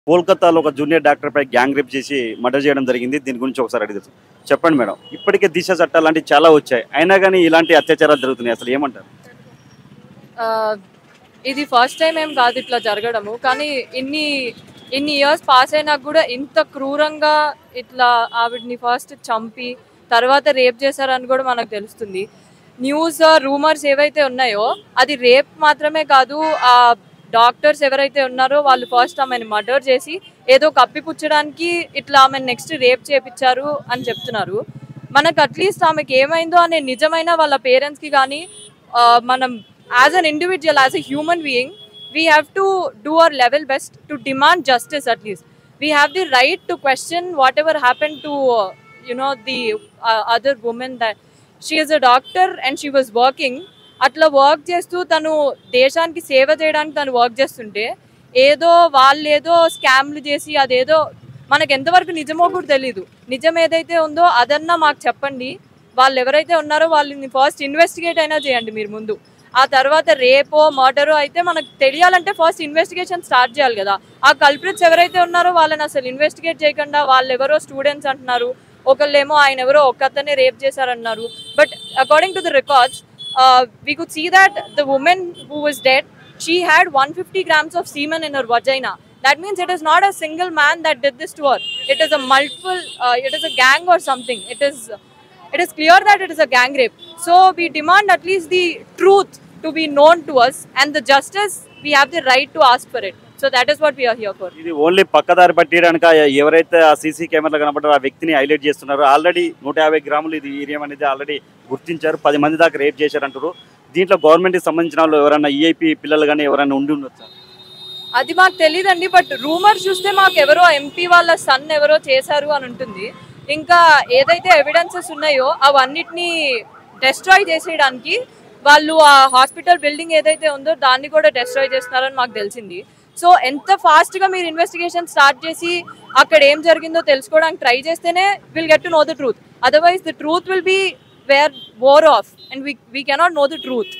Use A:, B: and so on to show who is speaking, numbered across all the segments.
A: కోల్కతాలో ఒక junior doctor పై గ్యాంగ్ రేప్ చేసి మర్డర్ చేయడం జరిగింది దీని గురించి ఒకసారి అడిగి తెలుసు చెప్పండి మేడం ఇప్పటికే దిశ చట్టాలు లాంటివి చాలా వచ్చాయి అయినా కానీ ఇలాంటి అత్యాచారాలు జరుగుతున్నాయి అసలు ఏమంటారు
B: ఆ, ఇది ఫస్ట్ టైం ఏం కాదు ఇట్లా జరగడము కానీ ఇన్ని ఇన్ని ఇయర్స్ పాస్ అయినా కూడా ఇంత క్రూరంగా ఇట్లా ఆవిడ్ని ఫస్ట్ చంపి తర్వాత రేప్ చేశారని కూడా మనకు తెలుస్తుంది న్యూస్ రూమర్స్ ఏవైతే ఉన్నాయో అది రేప్ మాత్రమే కాదు ఆ డాక్టర్స్ ఎవరైతే ఉన్నారో వాళ్ళు ఫస్ట్ ఆమెను మర్డర్ చేసి ఏదో కప్పిపుచ్చడానికి ఇట్లా ఆమెను నెక్స్ట్ రేప్ చేపించారు అని చెప్తున్నారు మనకు అట్లీస్ట్ ఆమెకి ఏమైందో అనే నిజమైన వాళ్ళ పేరెంట్స్కి కానీ ఆ, మనం as an individual as a human being we have to do our level best to demand justice at least we have the right to question whatever happen to you know the other women that she is a doctor and she was working అట్లా work చేస్తూ తను దేశానికి సేవ చేయడానికి తను work చేస్తుంటే ఏదో వాళ్ళు ఏదో స్కామ్లు చేసి అదేదో మనకు ఎంతవరకు నిజమో కూడా తెలీదు నిజం ఏదైతే ఉందో అదన్నా మాకు చెప్పండి వాళ్ళు ఎవరైతే ఉన్నారో వాళ్ళని ఫస్ట్ ఇన్వెస్టిగేట్ అయినా చేయండి మీరు ముందు ఆ తర్వాత రేపో మర్డరో అయితే మనకు తెలియాలంటే ఫస్ట్ ఇన్వెస్టిగేషన్ స్టార్ట్ చేయాలి కదా ఆ కల్ప్రిట్స్ ఎవరైతే ఉన్నారో వాళ్ళని అసలు ఇన్వెస్టిగేట్ చేయకుండా వాళ్ళు ఎవరో స్టూడెంట్స్ అంటున్నారు ఒకళ్ళేమో ఆయన ఎవరో ఒక్కతనే రేప్ చేశారన్నారు but according to the records we could see that the women who was dead she had 150 grams of semen in her vagina. That means it is not a single man that did this to her. It is a multiple, uh, it is a gang or something. It is, it is clear that it is a gang rape. So we demand at least the truth to be known to us and the justice, we have the right to ask for it. So that is what we are here for.
A: ఇది only పక్కదారి పట్టియడానికి ఎవరైతే ఆ CC కెమెరాలు కనబడ్డారో ఆ వ్యక్తిని highlight చేస్తున్నారో already నూట యాభై గ్రాములు ఇది ఈరియం అనేది ఆల్రెడీ గుర్తించారు పది మంది దాకా రేప్ చేశారంటారు దీంట్లో గవర్నమెంట్కి సంబంధించిన వాళ్ళు ఎవరైనా ఈఐపీ పిల్లలు కానీ ఎవరైనా ఉండి ఉండొచ్చా
B: అది మాకు తెలియదండి బట్ రూమర్ చూస్తే మాకు ఎవరో ఎంపీ వాళ్ళ సన్ ఎవరో చేశారు అని ఉంటుంది ఇంకా ఏదైతే ఎవిడెన్సెస్ ఉన్నాయో అవన్నిటిని డెస్ట్రాయ్ చేసేయడానికి వాళ్ళు ఆ హాస్పిటల్ బిల్డింగ్ ఏదైతే ఉందో దాన్ని కూడా డెస్ట్రాయ్ చేస్తున్నారని మాకు తెలిసింది సో ఎంత ఫాస్ట్గా మీరు ఇన్వెస్టిగేషన్ స్టార్ట్ చేసి అక్కడ ఏం జరిగిందో తెలుసుకోవడానికి ట్రై చేస్తేనే will get to know the truth otherwise the truth will be wear wore off and we we cannot know the truth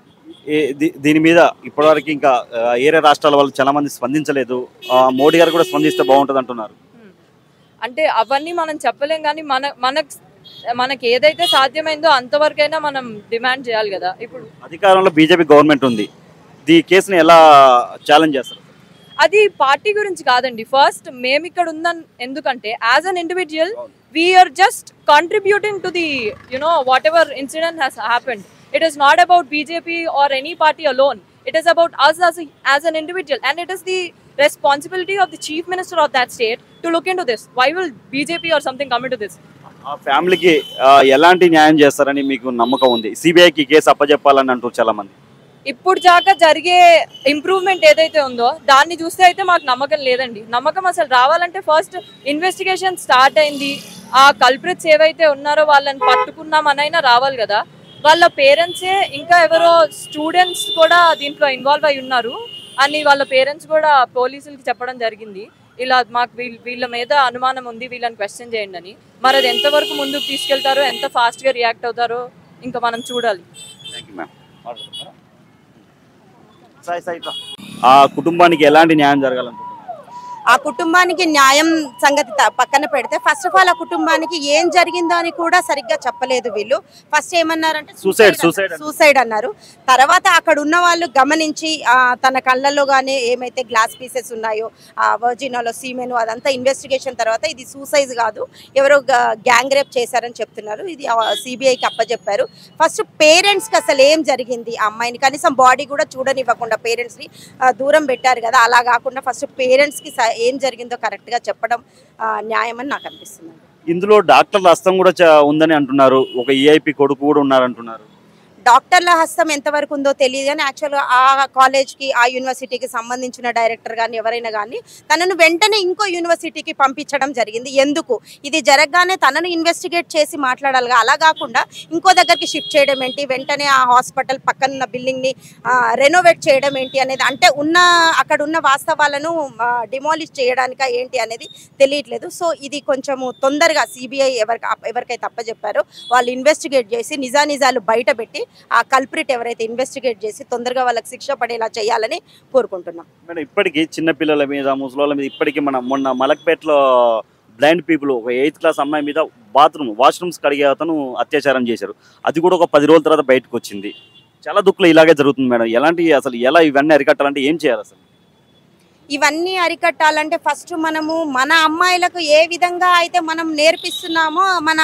A: ఏ- దీ- దీని మీద ఇప్పటివరకు ఇంకా ఆ, ఏరే రాష్ట్రాల వాళ్ళు చాలా మంది స్పందించలేదు ఆ, మోడీ గారు కూడా స్పందిస్తే బాగుంటుంది అంటున్నారు
B: అంటే అవన్నీ మనం చెప్పలేం కానీ మన మనకు మనకి ఏదైతే సాధ్యమైందో అంతవరకైనా మనం డిమాండ్ చేయాలి కదా ఇప్పుడు
A: అధికారంలో బీజేపీ గవర్నమెంట్ ఉంది ఈ కేసుని ఎలా ఛాలెంజ్ చేస్తారు
B: అది పార్టీ గురించి కాదండి ఫస్ట్ మేము ఇక్కడ ఉందని ఎందుకంటే as an individual we are just contributing to the you know whatever incident has happened it is not about BJP or any party alone it is about us as as an individual and it is the responsibility of the chief minister of that state to look into this why will BJP or something coming to this
A: ఆ ఫ్యామిలీకి ఆ, ఎలాంటి న్యాయం చేస్తారని మీకు నమ్మకం ఉంది సిబిఐకి కేసు అప్పచెప్పాలని అంటారు చాలా మంది
B: ఇప్పుడు దాకా జరిగే ఇంప్రూవ్మెంట్ ఏదైతే ఉందో దాన్ని చూస్తే అయితే మాకు నమ్మకం లేదండి నమ్మకం అసలు రావాలంటే ఫస్ట్ ఇన్వెస్టిగేషన్ స్టార్ట్ అయింది ఆ కల్ప్రిట్స్ ఏవైతే ఉన్నారో వాళ్ళని పట్టుకున్నామనైనా రావాలి కదా వాళ్ళ పేరెంట్సే ఇంకా ఎవరో స్టూడెంట్స్ కూడా దీంట్లో ఇన్వాల్వ్ అయి ఉన్నారు అని వాళ్ళ పేరెంట్స్ కూడా పోలీసులకి చెప్పడం జరిగింది ఇలా మాకు వీళ్ళ వీళ్ళ మీద అనుమానం ఉంది వీళ్ళని క్వశ్చన్ చేయండి అని మరి అది ఎంతవరకు ముందుకు తీసుకెళ్తారో ఎంత ఫాస్ట్గా రియాక్ట్ అవుతారో ఇంకా మనం చూడాలి
A: thank you ma'am Sai Sai ఇట్లా. ఆ కుటుంబానికి ఎలాంటి న్యాయం జరగాలనుకుంటున్నారు
C: ఆ కుటుంబానికి న్యాయం సంగతి త- పక్కన పెడితే ఫస్ట్ ఆఫ్ ఆల్ ఆ కుటుంబానికి ఏం జరిగిందో అని కూడా సరిగ్గా చెప్పలేదు వీళ్ళు ఫస్ట్ ఏమన్నారంటే
A: Suicide, suicide అన్నారు.
C: సూసైడ్ అన్నారు తర్వాత అక్కడ ఉన్న వాళ్ళు గమనించి ఆ, తన కళ్ళల్లో కానీ ఏమైతే గ్లాస్ పీసెస్ ఉన్నాయో ఆ వర్జినాలో సీమెను అదంతా ఇన్వెస్టిగేషన్ తర్వాత ఇది సూసైడ్ కాదు ఎవరో గ్యాంగ్ రేప్ చేశారని చెప్తున్నారు ఇది సిబిఐకి అప్పచెప్పారు ఫస్ట్ పేరెంట్స్కి అసలు ఏం జరిగింది ఆ అమ్మాయిని కనీసం బాడీ కూడా చూడనివ్వకుండా పేరెంట్స్ని దూరం పెట్టారు కదా అలా కాకుండా ఫస్ట్ పేరెంట్స్కి ఏం జరిగిందో కరెక్ట్గా చెప్పడం ఆ, న్యాయమని నాకు అనిపిస్తుంది
A: ఇందులో డాక్టర్ల హస్తం కూడా చ- ఉందని అంటున్నారు ఒక ఈఐపి కొడుకు కూడా ఉన్నారంటున్నారు
C: డాక్టర్ల హస్తం ఎంతవరకు ఉందో తెలియదు కానీ యాక్చువల్గా ఆ కాలేజ్కి ఆ యూనివర్సిటీకి సంబంధించిన డైరెక్టర్ కానీ ఎవరైనా కానీ తనను వెంటనే ఇంకో యూనివర్సిటీకి పంపించడం జరిగింది ఎందుకు ఇది జరగగానే తనను ఇన్వెస్టిగేట్ చేసి మాట్లాడాలిగా అలా కాకుండా ఇంకో దగ్గరికి షిఫ్ట్ చేయడం ఏంటి వెంటనే ఆ హాస్పిటల్ పక్కన ఉన్న బిల్డింగ్ని రెనోవేట్ చేయడం ఏంటి అనేది అంటే ఉన్న అక్కడ ఉన్న వాస్తవాలను డిమాలిష్ చేయడానిక ఏంటి అనేది తెలియట్లేదు సో ఇది కొంచెము తొందరగా సిబిఐ ఎవరికి అప్ప- ఎవరికైతే అప్పచెప్పారో వాళ్ళు ఇన్వెస్టిగేట్ చేసి నిజానిజాలు బయట పెట్టి ఆ కల్ప్రిట్ ఎవరైతే ఇన్వెస్టిగేట్ చేసి తొందరగా వాళ్ళకి శిక్ష పడేలా చేయాలని కోరుకుంటున్నాం
A: మేడం ఇప్పటికీ చిన్న పిల్లల మీద ముసలోళ్ళ మీద ఇప్పటికీ మన మొన్న మలక్పేటలో బ్లైండ్ పీపుల్ ఒక ఎయిత్ క్లాస్ అమ్మాయి మీద బాత్రూమ్ వాష్రూమ్స్ కడిగే అతను అత్యాచారం చేశారు అది కూడా ఒక పది రోజుల తర్వాత బయటకు వచ్చింది చాలా దుఃఖలు ఇలాగే జరుగుతుంది మేడం ఎలాంటి అసలు ఎలా ఇవన్నీ అరికట్టాలంటే ఏం చేయాలి అసలు
C: ఇవన్నీ అరికట్టాలంటే ఫస్ట్ మనము మన అమ్మాయిలకు ఏ విధంగా అయితే మనం నేర్పిస్తున్నామో మన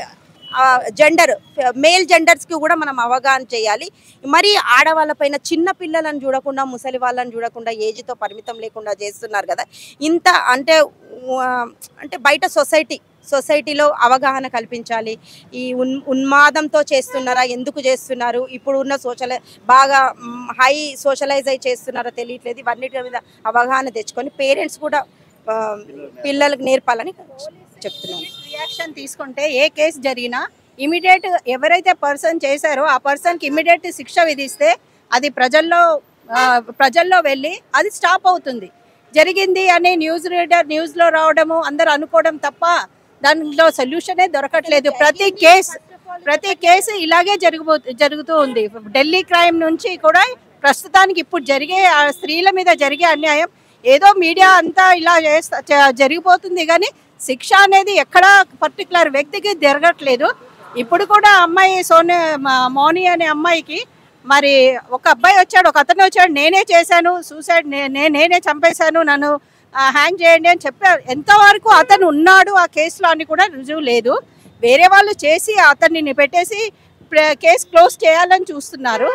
C: జెండర్ మేల్ జెండర్స్కి కూడా మనం అవగాహన చేయాలి మరి ఆడవాళ్ళపైన చిన్న పిల్లలను చూడకుండా ముసలి వాళ్ళని చూడకుండా ఏజ్తో పరిమితం లేకుండా చేస్తున్నారు కదా ఇంత అంటే ఆ, అంటే బయట సొసైటీ సొసైటీలో అవగాహన కల్పించాలి ఈ ఉన్ ఉన్మాదంతో చేస్తున్నారా ఎందుకు చేస్తున్నారు ఇప్పుడు ఉన్న సోషల్ బాగా హై సోషలైజ్ అయి చేస్తున్నారో తెలియట్లేదు ఇవన్నిటి మీద అవగాహన తెచ్చుకొని పేరెంట్స్ కూడా ఆ, పిల్లలకు నేర్పాలని చెప్తున్నాను
D: రియాక్షన్ తీసుకుంటే ఏ కేసు జరిగినా ఇమీడియట్ ఎవరైతే పర్సన్ చేశారో ఆ పర్సన్కి ఇమీడియట్ శిక్ష విధిస్తే అది ప్రజల్లో ఆ, ప్రజల్లో వెళ్ళి అది స్టాప్ అవుతుంది జరిగింది అని న్యూస్ రీడర్ న్యూస్లో రావడము అందరు అనుకోవడం తప్ప దానిలో సొల్యూషనే దొరకట్లేదు ప్రతి కేసు ప్రతి కేసు ఇలాగే జరుగుబో జరుగుతూ ఉంది ఢిల్లీ క్రైమ్ నుంచి కూడా ప్రస్తుతానికి ఇప్పుడు జరిగే ఆ స్త్రీల మీద జరిగే అన్యాయం ఏదో మీడియా అంతా ఇలా చేస్తా చ- జరిగిపోతుంది కానీ శిక్ష అనేది ఎక్కడా పర్టికులర్ వ్యక్తికి జరగట్లేదు ఇప్పుడు కూడా అమ్మాయి సోనే మా- మౌని అనే అమ్మాయికి మరి ఒక అబ్బాయి వచ్చాడు ఒక అతను వచ్చాడు నేనే చేశాను సూసైడ్ నే- నేనే చంపేశాను నన్ను హ్యాంగ్ చేయండి అని చెప్పారు ఎంతవరకు అతను ఉన్నాడు ఆ కేసులో అని కూడా రుజువు లేదు వేరే వాళ్ళు చేసి అతన్ని పెట్టేసి ప్ర- కేసు క్లోజ్ చేయాలని చూస్తున్నారు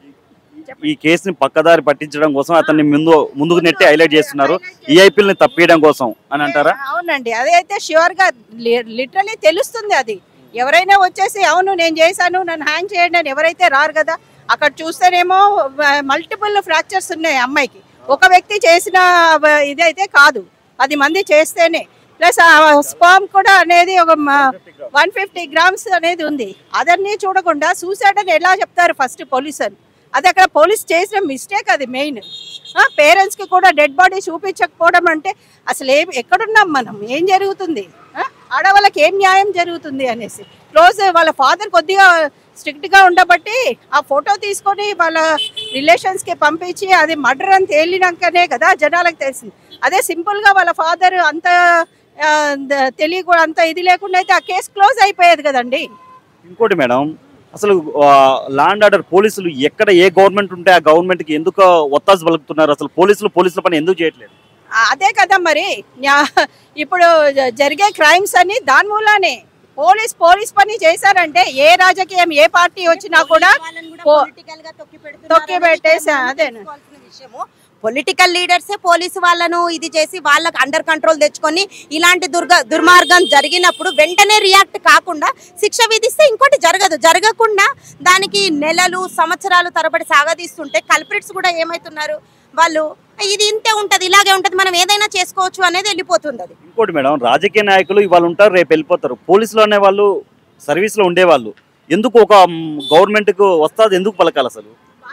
A: ఈ కేసుని పక్కదారి పట్టించడం కోసం అతన్ని ముందు ముందుకు నెట్టి హైలైట్ చేస్తున్నారు ఈ ఐపీఎల్ ని తప్పియడం కోసం అని అంటారా
D: అవునండి అదైతే ష్యూర్ గా లిటరలీ తెలుస్తుంది అది ఎవరైనా వచ్చేసి అవును నేను చేశాను నన్ను హ్యాంగ్ చేయండి అని ఎవరైతే రారు కదా అక్కడ చూస్తేనేమో మల్టిపుల్ ఫ్రాక్చర్స్ ఉన్నాయి అమ్మాయికి ఒక వ్యక్తి చేసిన వ- ఇదైతే కాదు పది మంది చేస్తేనే ప్లస్ స్పామ్ కూడా అనేది ఒక వన్ ఫిఫ్టీ గ్రామ్స్ అనేది ఉంది అదన్నీ చూడకుండా సూసైడ్ అని ఎలా చెప్తారు ఫస్ట్ పోలీస్ అని అది అక్కడ పోలీస్ చేసిన మిస్టేక్ అది మెయిన్ పేరెంట్స్కి కూడా డెడ్ బాడీ చూపించకపోవడం అంటే అసలు ఏం ఎక్కడున్నాం మనం ఏం జరుగుతుంది ఆ? ఆడవాళ్ళకి ఏం న్యాయం జరుగుతుంది అనేసి క్లోజ్ వాళ్ళ ఫాదర్ కొద్దిగా స్ట్రిక్ట్గా ఉండబట్టి ఆ ఫోటో తీసుకొని వాళ్ళ రిలేషన్స్కి పంపించి అది మర్డర్ అని తేలినాకనే కదా జనాలకు తెలిసింది అదే సింపుల్గా వాళ్ళ ఫాదర్ అంత ఆ, ద- తెలియ అంత ఇది లేకుండా అయితే ఆ కేసు క్లోజ్ అయిపోయేది కదండి
A: ఇంకోటి మేడం అసలు లాండ్ ఆర్డర్ పోలీసులు ఎక్కడ ఏ గవర్నమెంట్ ఉంటే ఆ గవర్నమెంట్ కి ఎందుకు ఒత్తాసు పలుకుతున్నారు అసలు పోలీసులు పోలీసుల పని ఎందుకు చేయట్లేదు
D: ఆ, అదే కదా మరి న్యా- ఇప్పుడు జ- జరిగే క్రైమ్స్ అన్ని దాని మూలానే పోలీస్ పోలీస్ పని చేశారంటే ఏ రాజకీయం ఏ పార్టీ వచ్చినా కూడా పో- తొక్కి పెట్టేసి, అదేనా.
C: పొలిటికల్ లీడర్సే పోలీసు వాళ్ళను ఇది చేసి వాళ్ళకి అండర్ కంట్రోల్ తెచ్చుకొని ఇలాంటి దుర్గ దుర్మార్గం జరిగినప్పుడు వెంటనే రియాక్ట్ కాకుండా శిక్ష విధిస్తే ఇంకోటి జరగదు జరగకుండా దానికి నెలలు సంవత్సరాలు తరబడి సాగదీస్తుంటే కల్ప్రిట్స్ కూడా ఏమవుతున్నారు వాళ్ళు ఇది ఇంతే ఉంటది ఇలాగే ఉంటది మనం ఏదైనా చేసుకోవచ్చు అనేది వెళ్ళిపోతుంది అది
A: ఇంకోటి మేడం రాజకీయ నాయకులు ఇవాళ ఉంటారు రేపు వెళ్ళిపోతారు పోలీసులు అనే వాళ్ళు సర్వీస్ లో ఉండేవాళ్ళు ఎందుకు ఒక గవర్నమెంట్ కు వస్తాది ఎందుకు పలకాలి అసలు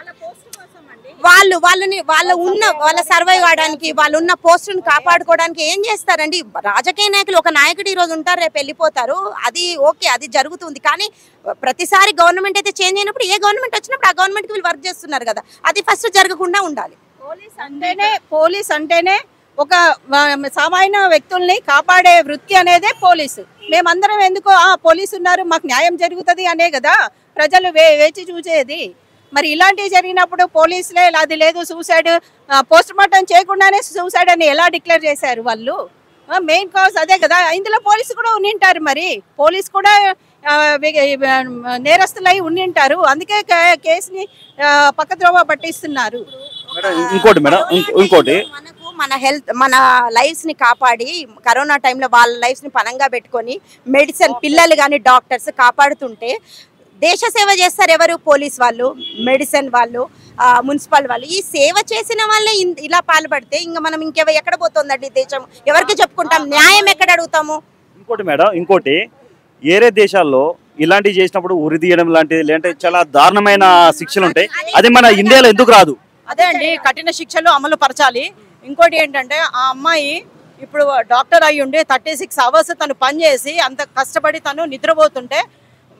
C: వాళ్ళు వాళ్ళని వాళ్ళ ఉన్న వాళ్ళ సర్వైవ్ కావడానికి వాళ్ళు ఉన్న పోస్టుని కాపాడుకోవడానికి ఏం చేస్తారండి రాజకీయ నాయకులు ఒక నాయకుడు ఈ రోజు ఉంటారు రేపు వెళ్ళిపోతారు అది ఓకే అది జరుగుతుంది కానీ ప్రతిసారి గవర్నమెంట్ అయితే చేంజ్ అయినప్పుడు ఏ గవర్నమెంట్ వచ్చినప్పుడు ఆ గవర్నమెంట్ వీళ్ళు వర్క్ చేస్తున్నారు కదా అది ఫస్ట్ జరగకుండా ఉండాలి
D: పోలీస్ అంటేనే పోలీస్ అంటేనే ఒక వ- సామాన్య వ్యక్తుల్ని కాపాడే వృత్తి అనేదే పోలీసు మేమందరం ఎందుకు ఆ పోలీసు ఉన్నారు మాకు న్యాయం జరుగుతుంది అనే కదా ప్రజలు వే వేచి చూసేది మరి ఇలాంటివి జరిగినప్పుడు పోలీసులే అది లేదు సూసైడ్ పోస్ట్ మార్టం చేయకుండానే సూసైడ్ అని ఎలా డిక్లేర్ చేశారు వాళ్ళు మెయిన్ కాజ్ అదే కదా ఇందులో పోలీసు కూడా ఉండింటారు మరి పోలీస్ కూడా ఆ, వి- ఆ, నేరస్తులై ఉండింటారు అందుకే కే- కేసుని ఆ, పక్కద్రోవ పట్టిస్తున్నారు
A: మేడం ఇంకోటి మేడం ఇంకో- ఇంకోటి
C: మనకు మన హెల్త్ మన లైఫ్స్ ని కాపాడి కరోనా టైంలో వాళ్ళ లైఫ్స్ ని పనంగా పెట్టుకొని మెడిసిన్ పిల్లలు కానీ డాక్టర్స్ కాపాడుతుంటే దేశ సేవ చేస్తారు ఎవరు పోలీస్ వాళ్ళు మెడిసిన్ వాళ్ళు ఆ, మున్సిపల్ వాళ్ళు ఈ సేవ చేసిన వాళ్ళే ఇన్- ఇలా పాల్పడితే ఇంకా మనం ఇంకెవ ఎక్కడ పోతుందండి దేశం ఎవరికి చెప్పుకుంటాం న్యాయం ఎక్కడ అడుగుతాము
A: ఇంకోటి మేడం ఇంకోటి ఏరే దేశాల్లో ఇలాంటివి చేసినప్పుడు ఉరి తీయడం లాంటిది లేదంటే చాలా దారుణమైన శిక్షలు ఉంటాయి అది మన ఇండియాలో ఎందుకు రాదు
E: అదే అండి కఠిన శిక్షలు అమలు పరచాలి ఇంకోటి ఏంటంటే ఆ అమ్మాయి ఇప్పుడు డాక్టర్ అయి ఉండి థర్టీ సిక్స్ అవర్స్ తను పనిచేసి అంత కష్టపడి తను నిద్రపోతుంటే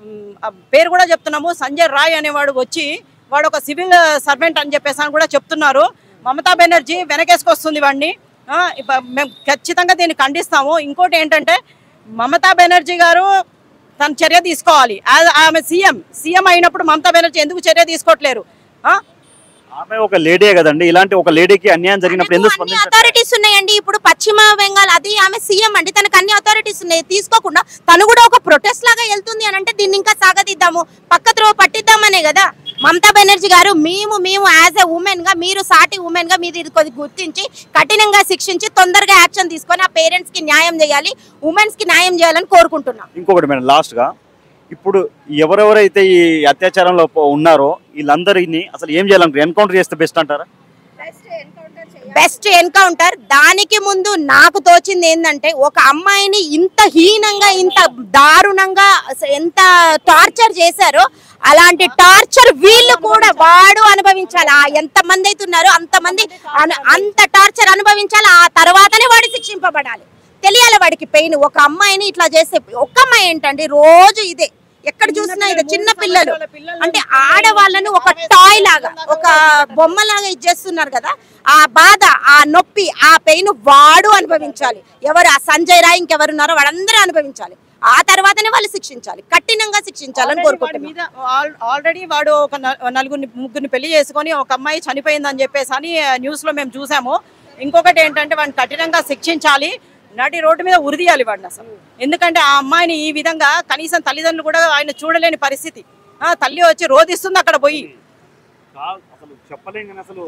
E: మ్, ఆ పేరు కూడా చెప్తున్నాము సంజయ్ రాయ్ అనేవాడు వచ్చి వాడు ఒక సివిల్ సర్వెంట్ అని చెప్పేసి అని కూడా చెప్తున్నారు మమతా బెనర్జీ వెనకేసుకొస్తుంది వాడిని ఆ, ఇప్ప- మేము ఖచ్చితంగా దీన్ని ఖండిస్తాము ఇంకోటి ఏంటంటే మమతా బెనర్జీ గారు తన చర్య తీసుకోవాలి ఆ- ఆమె సీఎం సీఎం అయినప్పుడు మమతా బెనర్జీ ఎందుకు చర్య తీసుకోవట్లేరు ఆ?
A: ఆమె ఒక లేడీ కదండి ఇలాంటి ఒక లేడీకి అన్యాయం జరిగినప్పుడు ఎందుకు
C: అన్ని
A: స్పందించారు
C: అథారిటీస్ ఉన్నాయండి ఇప్పుడు పశ్చిమ బెంగాల్ అది ఆమె సీఎం అండి తనకు అన్ని అథారిటీస్ ఉన్నాయి తీసుకోకుండా తను కూడా ఒక ప్రొటెస్ట్ లాగా వెళ్తుంది అని అంటే దీన్ని ఇంకా సాగదిద్దాము పక్క త్రో పట్టిద్దామనే కదా మమతా బెనర్జీ గారు మేము మేము యాజ్ ఎ ఉమెన్ గా మీరు సాటి ఉమెన్ గా మీరు ఇది కొద్ది గుర్తించి కఠినంగా శిక్షించి తొందరగా యాక్షన్ తీసుకొని ఆ పేరెంట్స్ కి న్యాయం చేయాలి ఉమెన్స్ కి న్యాయం చేయాలని కోరుకుంటున్నాం
A: ఇంకొకటి మేడం లాస్ట్ గా ఇప్పుడు ఎవరెవరైతే ఈ అత్యాచారంలో పో- ఉన్నారో వీళ్ళందరినీ అసలు ఏం చేయాలంటారు ఎన్కౌంటర్ చేస్తే బెస్ట్ అంటారా
C: బెస్ట్ ఎన్కౌంటర్ దానికి ముందు నాకు తోచింది ఏంటంటే ఒక అమ్మాయిని ఇంత హీనంగా ఇంత దారుణంగా అస- ఎంత టార్చర్ చేశారో అలాంటి టార్చర్ వీళ్ళు కూడా వాడు అనుభవించాలి ఆ ఎంత మంది అయితే ఉన్నారో అంతమంది అన- అంత టార్చర్ అనుభవించాలి ఆ తర్వాతనే వాడు శిక్షింపబడాలి తెలియాలి వాడికి పెయిన్ ఒక అమ్మాయిని ఇట్లా చేస్తే ఒక్క అమ్మాయి ఏంటండి రోజు ఇదే ఎక్కడ చూసినా ఇదే చిన్న పిల్లలు అంటే ఆడవాళ్ళను ఒక టాయ్ లాగా ఒక బొమ్మ లాగా ఇచ్చేస్తున్నారు కదా ఆ బాధ ఆ నొప్పి ఆ పెయిన్ వాడు అనుభవించాలి ఎవరు ఆ సంజయ్ రాయ్ ఇంకెవరున్నారో వాళ్ళందరూ అనుభవించాలి ఆ తర్వాతనే వాళ్ళు శిక్షించాలి కఠినంగా శిక్షించాలని
E: Already వాడి
C: కోరుకుంటున్నాం
E: మీద ఆల్- ఆల్రెడీ వాడు ఒక న- నలుగురిని ముగ్గురిని పెళ్లి చేసుకొని ఒక అమ్మాయి చనిపోయిందని చెప్పేసి అని న్యూస్ లో మేము చూసాము ఇంకొకటి ఏంటంటే వాడిని కఠినంగా శిక్షించాలి నడి రోడ్డు మీద ఉరిదీయాలి వాడిని అసలు ఎందుకంటే ఆ అమ్మాయిని ఈ విధంగా కనీసం తల్లిదండ్రులు కూడా ఆయన చూడలేని పరిస్థితి ఆ, తల్లి వచ్చి రోధిస్తుంది అక్కడ పోయి
A: అసలు చెప్పలేం కానీ అసలు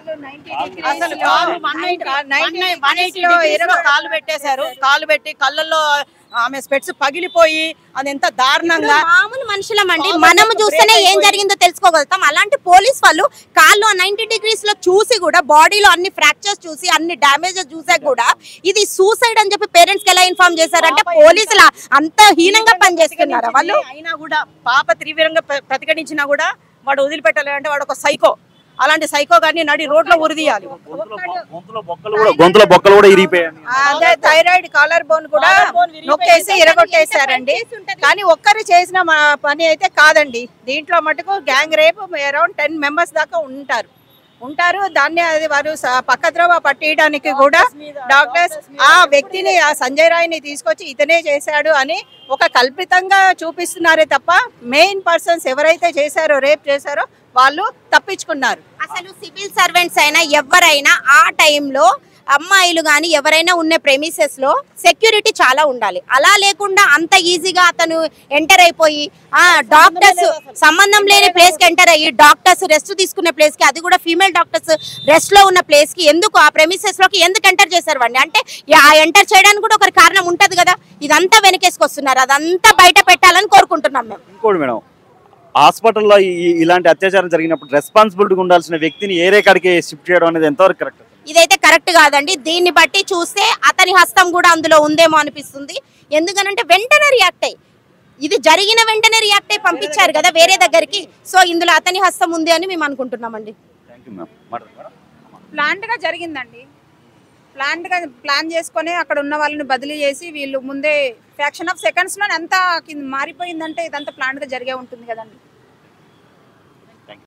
E: అసలు కాలు 190 180 degrees లో కాలు పెట్టేశారు కాలు పెట్టి కళ్ళల్లో ఆమె స్పెట్స్ పగిలిపోయి అది ఎంత దారుణంగా
C: మామూలు మనుషులమండి
E: కాలు
C: మనం
E: మొత్తం
C: చూస్తేనే
E: break
C: ఏం
E: అయిపోయి.
C: జరిగిందో తెలుసుకోగలుగుతాం అలాంటి పోలీస్ వాళ్ళు కాళ్ళు నైన్టీ డిగ్రీస్ లో చూసి కూడా బాడీలో అన్ని ఫ్రాక్చర్స్ చూసి అన్ని డామేజెస్ చూసాక కూడా ఇది సూసైడ్ అని చెప్పి పేరెంట్స్ కి ఎలా ఇన్ఫార్మ్ చేశారంటే
E: పాప
C: పోలీసులు అంత హీనంగా పనిచేస్తున్నారా వాళ్ళు
E: అయినా కూడా పాప తీవ్రంగా ప్ర- ప్రతిఘటించినా కూడా వాడు వదిలిపెట్టాలి అంటే వాడు ఒక సైకో అలాంటి సైకో గారిని నడి రోడ్లో ఉరిదీయాలి
A: గొంతులో బొ- గొంతులో బొక్కలు కూడా గొంతులో బొక్కలు కూడా ఇరిగిపోయాయి
D: అదే థైరాయిడ్ కాలర్ బోన్ కూడా
E: Collar bone విరిగిపోయింది.
D: నొక్కేసి ఇరగొట్టేశారండి కానీ ఒక్కరు చేసిన మా పని అయితే కాదండి దీంట్లో మటుకు gang rape around ten members దాకా ఉంటారు ఉంటారు దాన్ని అది వారు స- పక్కద్రోవ పట్టేయడానికి కూడా డాక్టర్స్ ఆ వ్యక్తిని ఆ సంజయ్ రాయ్ని తీసుకొచ్చి ఇతనే చేశాడు అని ఒక కల్పితంగా చూపిస్తున్నారే తప్ప మెయిన్ పర్సన్స్ ఎవరైతే చేశారో రేప్ చేశారో వాళ్ళు తప్పించుకున్నారు
C: అసలు సివిల్ సర్వెంట్స్ అయినా ఎవరైనా ఆ టైంలో అమ్మాయిలు కానీ ఎవరైనా ఉన్న ప్రెమిసెస్ లో సెక్యూరిటీ చాలా ఉండాలి అలా లేకుండా అంత ఈజీగా అతను ఎంటర్ అయిపోయి ఆ డాక్టర్స్ సంబంధం లేని ప్లేస్ కి ఎంటర్ అయ్యి డాక్టర్స్ రెస్ట్ తీసుకునే ప్లేస్ కి అది కూడా ఫీమేల్ డాక్టర్స్ రెస్ట్ లో ఉన్న ప్లేస్ కి ఎందుకు ఆ ప్రెమిసెస్ లోకి ఎందుకు ఎంటర్ చేశారు వాడిని అంటే ఆ ఎంటర్ చేయడానికి కూడా ఒక కారణం ఉంటది కదా ఇదంతా వెనకేసుకొస్తున్నారు అదంతా బయట పెట్టాలని కోరుకుంటున్నాం మేము
A: ఇంకోటి మేడం హాస్పిటల్లో ఈ- ఇలాంటి అత్యాచారం జరిగినప్పుడు రెస్పాన్సిబిలిటీ ఉండాల్సిన వ్యక్తిని ఏరే కాడికి షిఫ్ట్ చేయడం అనేది ఎంతవరకు కరెక్ట్
C: ఇదైతే కరెక్ట్ కాదండి దీన్ని బట్టి చూస్తే అతని హస్తం కూడా అందులో ఉందేమో అనిపిస్తుంది ఎందుకనంటే వెంటనే రియాక్ట్ అయ్యి ఇది జరిగిన వెంటనే రియాక్ట్ అయ్యి పంపించారు కదా వేరే దగ్గరికి సో ఇందులో అతని హస్తం ఉంది అని మేము అనుకుంటున్నామండి
A: thank you ma'am madam
F: planned గా జరిగిందండి ప్లాంట్ గా ప్లాన్ చేసుకొని అక్కడ ఉన్న వాళ్ళని బదిలీ చేసి వీళ్ళు ముందే ఫ్యాక్షన్ ఆఫ్ సెకండ్స్ లో ఎంత కింద మారిపోయిందంటే ఇదంతా ప్లాంట్ గా జరిగే ఉంటుంది కదండి